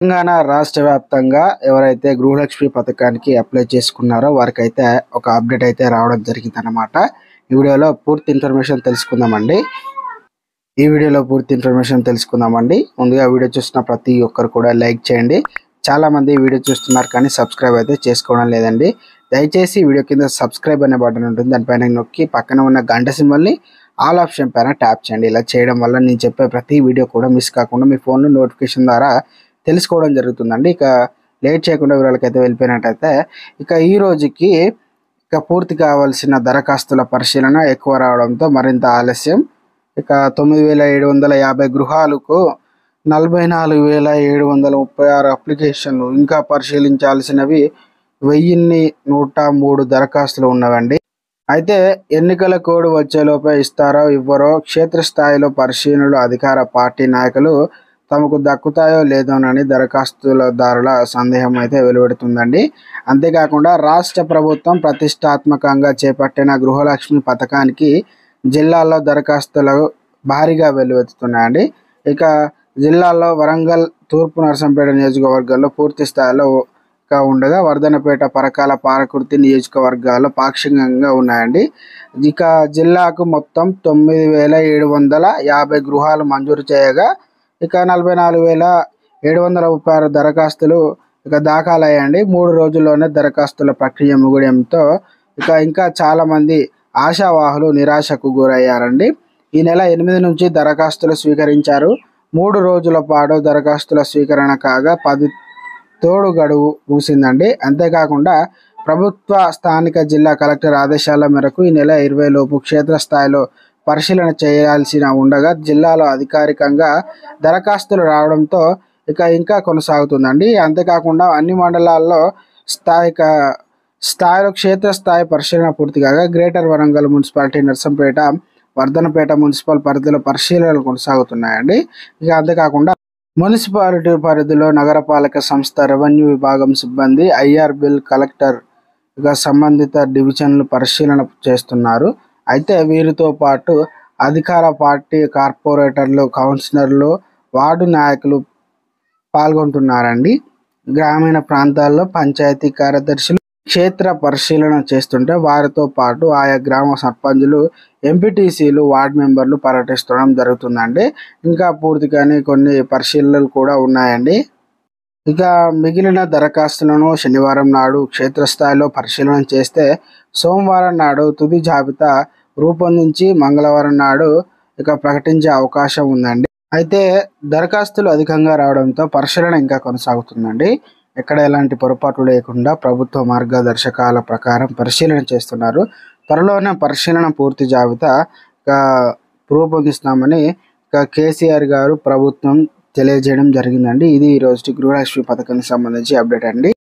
తెలంగాణ రాష్ట్ర వ్యాప్తంగా ఎవరైతే గృహలక్ష్మి పథకానికి అప్లై చేసుకున్నారో వారికైతే ఒక అప్డేట్ అయితే రావడం జరిగింది అనమాట ఈ వీడియోలో పూర్తి ఇన్ఫర్మేషన్ తెలుసుకుందామండి ఈ వీడియోలో పూర్తి ఇన్ఫర్మేషన్ తెలుసుకుందామండి ముందుగా వీడియో చూస్తున్న ప్రతి ఒక్కరు కూడా లైక్ చేయండి చాలా మంది వీడియో చూస్తున్నారు కానీ సబ్స్క్రైబ్ అయితే చేసుకోవడం లేదండి దయచేసి వీడియో కింద సబ్స్క్రైబ్ అనే బటన్ ఉంటుంది దానిపైన నొక్కి పక్కన ఉన్న గంట సింబల్ని ఆల్ ఆప్షన్ పైన ట్యాప్ చేయండి ఇలా చేయడం వల్ల నేను చెప్పే ప్రతి వీడియో కూడా మిస్ కాకుండా మీ ఫోన్లో నోటిఫికేషన్ ద్వారా తెలుసుకోవడం జరుగుతుందండి ఇక లేట్ చేయకుండా వివరాలకైతే వెళ్ళిపోయినట్టయితే ఇక ఈ రోజుకి ఇక పూర్తి కావాల్సిన దరఖాస్తుల పరిశీలన ఎక్కువ రావడంతో మరింత ఆలస్యం ఇక తొమ్మిది వేల ఏడు వందల యాభై గృహాలకు నలభై నాలుగు వేల ఏడు వందల ముప్పై ఆరు అప్లికేషన్లు ఇంకా పరిశీలించాల్సినవి వెయ్యిన్ని నూట మూడు దరఖాస్తులు ఉన్నవండి అయితే ఎన్నికల కోడ్ వచ్చేలోపే ఇస్తారో ఇవ్వరో క్షేత్రస్థాయిలో పరిశీలనలు అధికార పార్టీ నాయకులు తమకు దక్కుతాయో లేదోనని దరఖాస్తుదారుల సందేహం అయితే వెలువడుతుందండి అంతేకాకుండా రాష్ట్ర ప్రభుత్వం ప్రతిష్టాత్మకంగా చేపట్టిన గృహలక్ష్మి పథకానికి జిల్లాల్లో దరఖాస్తులు భారీగా వెలువెత్తుతున్నాయండి ఇక జిల్లాలో వరంగల్ తూర్పు నరసంపేట నియోజకవర్గాల్లో పూర్తి స్థాయిలో గా ఉండగా వర్ధనపేట పరకాల పారకుర్తి నియోజకవర్గాల్లో పాక్షికంగా ఉన్నాయండి ఇక జిల్లాకు మొత్తం తొమ్మిది వేల ఏడు వందల యాభై గృహాలు మంజూరు చేయగా ఇక నలభై నాలుగు వేల ఏడు వందల ముప్పై ఆరు దరఖాస్తులు ఇక దాఖలయ్యండి మూడు రోజుల్లోనే దరఖాస్తుల ప్రక్రియ ముగియడంతో ఇక ఇంకా చాలామంది ఆశావాహులు నిరాశకు గురయ్యారండి ఈ నెల ఎనిమిది నుంచి దరఖాస్తులు స్వీకరించారు మూడు రోజుల పాటు దరఖాస్తుల స్వీకరణ కాగా పది తోడు గడువు ముగిసిందండి అంతేకాకుండా ప్రభుత్వ స్థానిక జిల్లా కలెక్టర్ ఆదేశాల మేరకు ఈ నెల ఇరవై లోపు క్షేత్రస్థాయిలో పరిశీలన చేయాల్సిన ఉండగా జిల్లాలో అధికారికంగా దరఖాస్తులు రావడంతో ఇక ఇంకా కొనసాగుతుందండి అంతేకాకుండా అన్ని మండలాల్లో స్థాయిక స్థాయిలో క్షేత్రస్థాయి పరిశీలన పూర్తి కాగా greater Warangal municipality Narsampet Wardhannapet municipal పరిధిలో పరిశీలనలు కొనసాగుతున్నాయండి ఇక అంతేకాకుండా మున్సిపాలిటీ పరిధిలో నగరపాలక సంస్థ రెవెన్యూ విభాగం సిబ్బంది ఐఆర్ బిల్ కలెక్టర్ ఇక సంబంధిత డివిజన్లు పరిశీలన చేస్తున్నారు అయితే వీరితో పాటు అధికార పార్టీ కార్పొరేటర్లు కౌన్సిలర్లు వార్డు నాయకులు పాల్గొంటున్నారండి గ్రామీణ ప్రాంతాల్లో పంచాయతీ కార్యదర్శులు క్షేత్ర పరిశీలన చేస్తుంటే వారితో పాటు ఆయా గ్రామ సర్పంచులు ఎంపీటీసీలు వార్డు మెంబర్లు పర్యటిస్తడం జరుగుతుందండి ఇంకా పూర్తిగానే కొన్ని పరిశీలనలు కూడా ఉన్నాయండి ఇక మిగిలిన దరఖాస్తులను శనివారం నాడు క్షేత్రస్థాయిలో పరిశీలన చేస్తే సోమవారం నాడు తుది జాబితా రూపొందించి మంగళవారం నాడు ఇక ప్రకటించే అవకాశం ఉందండి అయితే దరఖాస్తులు అధికంగా రావడంతో పరిశీలన ఇంకా కొనసాగుతుందండి ఎక్కడ ఎలాంటి పొరపాట్లు లేకుండా ప్రభుత్వ మార్గదర్శకాల ప్రకారం పరిశీలన చేస్తున్నారు త్వరలోనే పరిశీలన పూర్తి జాబితా ఇక రూపొందిస్తామని ఇక కేసీఆర్ గారు ప్రభుత్వం తెలియజేయడం జరిగిందండి ఇది ఈ రోజు గృహలక్ష్మి పథకానికి సంబంధించి అప్డేట్ అండి